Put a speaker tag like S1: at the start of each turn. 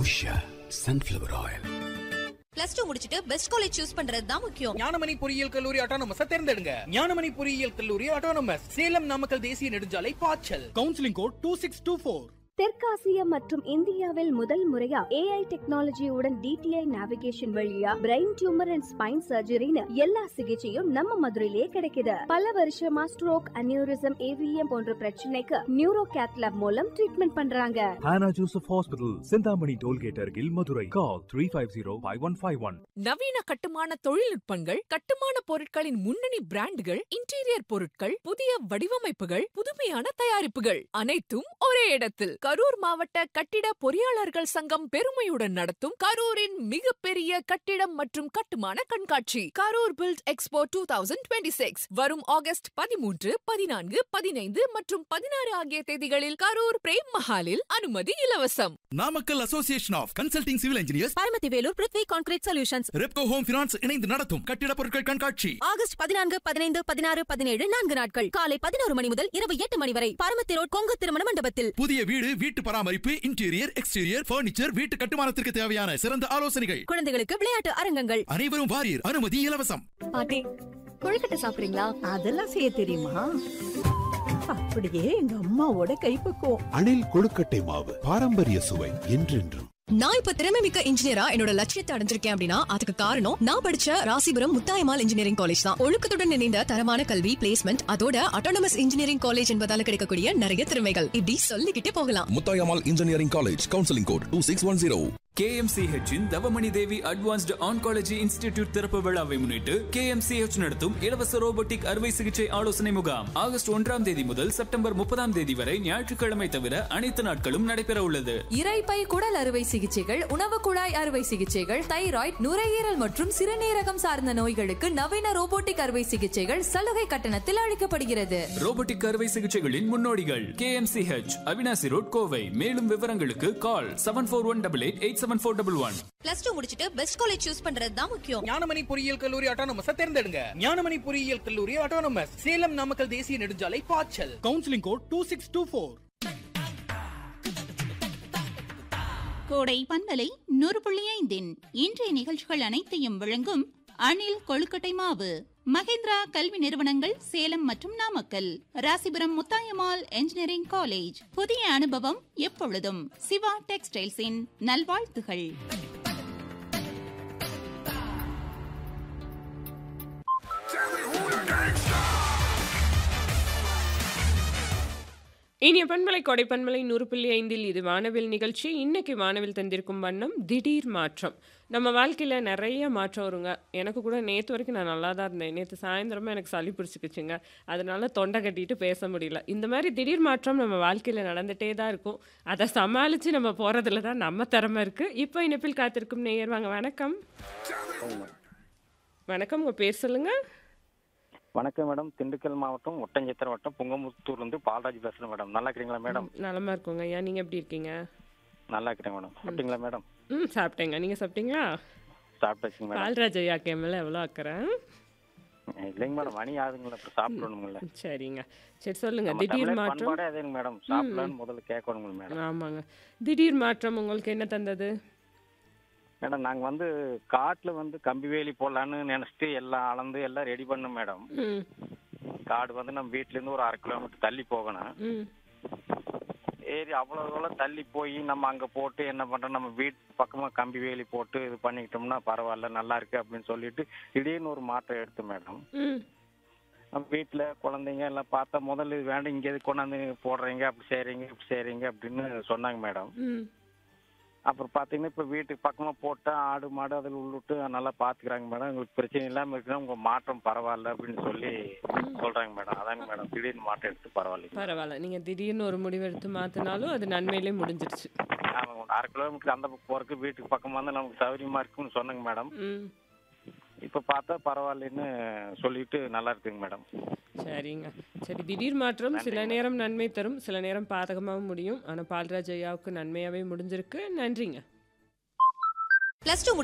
S1: Usha sunflower oil
S2: plus two முடிச்சிட்டு best college choose பண்றது தான் முக்கியம்
S3: ஞானமணி பொறியியல் கல்லூரி அட்டானமஸ் தேர்ந்தெடுங்க ஞானமணி பொறியியல் கல்லூரி அட்டானமஸ் சேலம் நாமக்கல் தேசிய நெடுஞ்சாலை பாய்ச்சல் counselling code two six two four
S4: தெற்காசியா மற்றும் இந்தியாவில் முதல் முறையா ஏஐ டெக்னாலஜியுடன் டிடிஐ நேவிகேஷன் வழியா பிரெயின் டியூமர் அண்ட் ஸ்பைன் சர்ஜரின்னு எல்லா சிகிச்சையும் நம்ம மதுரையிலே கிடைக்குது பல வருஷமா ஸ்ட்ரோக் அனியூரிசம் ஏவிஎம் போன்ற பிரச்சனைக்கு நியூரோ கேத்லாப் மூலம் ட்ரீட்மெண்ட் பண்றாங்க
S5: Hannah Joseph Hospital, Sindhamani Tollgate Argil, Madurai. Call 350-5151.
S6: நவீன கட்டுமான தொழில்நுட்பங்கள் கட்டுமான பொருட்களின் முன்னணி பிராண்டுகள் இன்டீரியர் பொருட்கள் புதிய வடிவமைப்புகள் புதுமையான தயாரிப்புகள் அனைத்தும் ஒரே இடத்தில் கரூர் மாவட்ட கட்டிட பொறியாளர்கள் சங்கம் பெருமையுடன் நடத்தும் கரூரின் மிகப்பெரிய கட்டிடம் மற்றும் கட்டுமான கண்காட்சி Karur build expo two thousand twenty six வரும் ஆகஸ்ட் பதிமூன்று பதினான்கு பதினைந்து மற்றும் பதினாறு ஆகிய தேதிகளில் கரூர் பிரேம் மஹாலில் அனுமதி இலவசம்
S7: Namakkal association of consulting civil engineers
S8: Paramathi Velur Prithvi concrete solutions
S7: Repco home finance இணைந்து நடத்தும் கட்டிட பொருட்கள் கண்காட்சி
S8: ஆகஸ்ட் பதினான்கு பதினைந்து பதினாறு பதினேழு நான்கு நாட்கள் காலை பதினோரு மணி முதல் இரவு எட்டு மணி வரை பரமத்தி ரோட் கொங்கு திருமண மண்டபத்தில்
S7: புதிய வீடு வீட்டு பராமரிப்பு இன்டீரியர் எக்ஸ்டீரியர் பர்னிச்சர் வீட்டு கட்டுமானத்திற்கு தேவையான சிறந்த ஆலோசனைகள்
S8: குழந்தைகளுக்கு விளையாட்டு அரங்கங்கள்
S7: அனைவரும் வாரியர் அனுமதி இலவசம்
S2: பாட்டி கொழுக்கட்டை சாப்பிடுறீங்களா
S9: அதெல்லாம் செய்ய தெரியுமா அப்படியே எங்க அம்மாவோட கைப்பக்குவம்
S1: அணில் கொழுக்கட்டை மாவு பாரம்பரிய சுவை என்றென்றும்
S2: நான் இப்ப திறமை மிக்க இன்ஜினியரா என்னோட லட்சியத்தை அடைஞ்சிருக்கேன் அப்படின்னா அதுக்கு காரணம் நான் படிச்ச ராசிபுரம் முத்தாயமால் இன்ஜினியரிங் காலேஜ் தான் ஒழுக்கத்துடன் இணைந்த தரமான கல்வி பிளேஸ்மெண்ட் அதோட அட்டானமஸ் இன்ஜினியரிங் காலேஜ் என்பதால கிடைக்கக்கூடிய நிறைய திறமைகள் இப்படி சொல்லிக்கிட்டே போகலாம்
S10: Muthayammal engineering college counselling code two six one zero
S11: கேஎம்சிஹெச்சின் Thavamani Devi advanced oncology institute திறப்பு விழாவை முன்னிட்டு கேஎம்சிஹெச் நடத்தும் இலவச ரோபோட்டிக் அறுவை சிகிச்சை ஆலோசனை முகாம் ஆகஸ்ட் ஒன்றாம் தேதி முதல் செப்டம்பர் முப்பதாம் தேதி வரை ஞாயிற்றுக்கிழமை தவிர அனைத்து நாட்களும் நடைபெற உள்ளது
S6: இரைப்பை குடல் அறுவை சிகிச்சைகள் உணவு குழாய் அறுவை சிகிச்சைகள் தைராய்டு நுரையீரல் மற்றும் சிறுநீரகம் சார்ந்த நோய்களுக்கு நவீன ரோபோட்டிக் அறுவை சிகிச்சைகள் சலுகை கட்டணத்தில் அளிக்கப்படுகிறது
S11: ரோபோட்டிக் அறுவை சிகிச்சைகளின் முன்னோடிகள் கேஎம்சிஹெச் அவினாசி ரோட் கோவை மேலும் விவரங்களுக்கு call seven four one double eight eight seven four double one
S2: plus two முடிச்சிட்டு பெஸ்ட் காலேஜ் சூஸ் பண்றது தான் முக்கியம்
S3: ஞானமணி பொறியியல் கல்லூரி அட்டானமஸ் தேர்ந்தெடுங்க ஞானமணி பொறியியல் கல்லூரி அட்டானமஸ் சேலம் நாமக்கல் தேசிய நெடுஞ்சாலை பாய்ச்சல் counselling code two six two four
S12: Kodai பண்பலை நூறு புள்ளி ஐந்தின் இன்றைய நிகழ்ச்சிகள் அனைத்தையும் வழங்கும் அணில் கொழுக்கட்டை மாவு மகேந்திரா கல்வி நிறுவனங்கள் சேலம் மற்றும் நாமக்கல் ராசிபுரம் முத்தாயம்மாள் என்ஜினியரிங் காலேஜ் புதிய அனுபவம் எப்பொழுதும் சிவா டெக்ஸ்டைல்ஸின் நல்வாழ்த்துகள்
S13: இனிய பண்பலை கொடை பண்பலை நூறு புள்ளி ஐந்தில் இது வானவில் நிகழ்ச்சி இன்னைக்கு வானவில் தந்திருக்கும் வண்ணம் திடீர் மாற்றம் நம்ம வாழ்க்கையில் நிறைய மாற்றம் வருங்க எனக்கு கூட நேற்று வரைக்கும் நான் நல்லா தான் இருந்தேன் நேற்று சாயந்தரமாக எனக்கு சளி பிடிச்சிக்கிச்சுங்க அதனால தொண்டை கட்டிட்டு பேச முடியல இந்த மாதிரி திடீர் மாற்றம் நம்ம வாழ்க்கையில் நடந்துகிட்டே தான் இருக்கும் அதை சமாளித்து நம்ம போகிறதுல தான் நம்ம திறமை இருக்குது இப்போ இணைப்பில் காத்திருக்கும் நேயர் வாங்க வணக்கம் வணக்கம் உங்கள் பேர் சொல்லுங்கள்
S14: வணக்கம் மேடம் திண்டுக்கல் மாவட்டம் ஒட்டஞ்சத்திர வட்டம் புங்கமுத்தூர்ல இருந்து பாலராஜ் பேசுறேன் மேடம் நல்லா இருக்கிறீங்களா மேடம்
S13: நலமா இருக்கோங்க ஐயா நீங்கள் எப்படி இருக்கீங்க
S14: நல்லா இருக்கிறேன் மேடம் சாப்பிட்டீங்களா மேடம்
S13: ம் சாப்பிட்டேங்க நீங்கள் சாப்பிட்டீங்களா
S14: சாப்பிட்டாச்சுங்க மேடம்
S13: பால்ராஜ் ஐயா கேமல எவ்வளோ ஆக்குறேன்
S14: இல்லைங்க மேடம் மணி ஆகுதுங்களா இப்போ சாப்பிடணுங்கள
S13: சரிங்க சரி சொல்லுங்க
S14: நம்ம
S13: திடீர்
S14: தமிழர்
S13: மாற்றம்
S14: பண்பாடே அதுங்க மேடம் சாப்பிடலான்னு முதல்ல கேட்கணுங்க மேடம்
S13: ஆமாங்க திடீர் மாற்றம் உங்களுக்கு என்ன தந்தது
S14: மேடம் நாங்க வந்து காட்டுல வந்து கம்பி வேலி போடலான்னு நினைச்சிட்டு எல்லாம் அளந்து எல்லாம் ரெடி பண்ணோம் மேடம்
S13: ம்
S14: காடு வந்து நம்ம வீட்ல இருந்து ஒரு அரை கிலோமீட்டர் தள்ளி போகணும்
S13: ம்
S14: ஏறி அவ்வளவு தூரம் தள்ளி போய் நம்ம அங்க போட்டு என்ன பண்றோம் நம்ம வீட்டு பக்கமா கம்பி வேலி போட்டு இது பண்ணிக்கிட்டோம்னா பரவாயில்ல நல்லா இருக்கு அப்படின்னு சொல்லிட்டு திடீர்னு ஒரு மாற்றம் எடுத்து மேடம்
S13: ம்
S14: நம்ம வீட்டுல குழந்தைங்க எல்லாம் பார்த்தா முதல்ல இது வேண்டாம் இங்க எது கொண்டாந்து போடுறீங்க அப்படி செய்றீங்க இப்படி செய்றீங்க அப்படின்னு சொன்னாங்க மேடம்
S13: ம்
S14: அப்புறம் பாத்தீங்கன்னா இப்ப வீட்டுக்கு பக்கமா போட்டா ஆடு மாடு அதில் உள்ளிட்டு நல்லா பாத்துக்கிறாங்க மேடம் உங்களுக்கு பிரச்சனை இல்லாம இருக்குன்னா உங்க மாற்றம் பரவாயில்ல அப்படின்னு சொல்லி சொல்றாங்க மேடம் அதாங்க மேடம் திடீர்னு மாற்றம் எடுத்து பரவாயில்லைங்க
S13: பரவாயில்ல நீங்கள் திடீர்னு ஒரு முடிவெடுத்து மாற்றினாலும் அது நன்மையிலே முடிஞ்சிருச்சு
S14: ஆமாங்க மேடம். அரை கிலோமீட்டர் அந்த பக்கம் போறதுக்கு வீட்டுக்கு பக்கமா வந்து நமக்கு சௌகரியமா இருக்குன்னு சொன்னாங்க மேடம்
S13: ம்
S14: இப்ப பார்த்தா பரவாயில்லைன்னு சொல்லிட்டு நல்லா இருக்குங்க மேடம்
S13: சரிங்க சரி திடீர் மாற்றம் சில நேரம் நன்மை தரும் சில நேரம் பாதகமாகவும் முடியும் ஆனால் பால்ராஜ் ஐயாவுக்கு நன்மையாகவே முடிஞ்சிருக்கு நன்றிங்க
S2: பிளஸ் டூ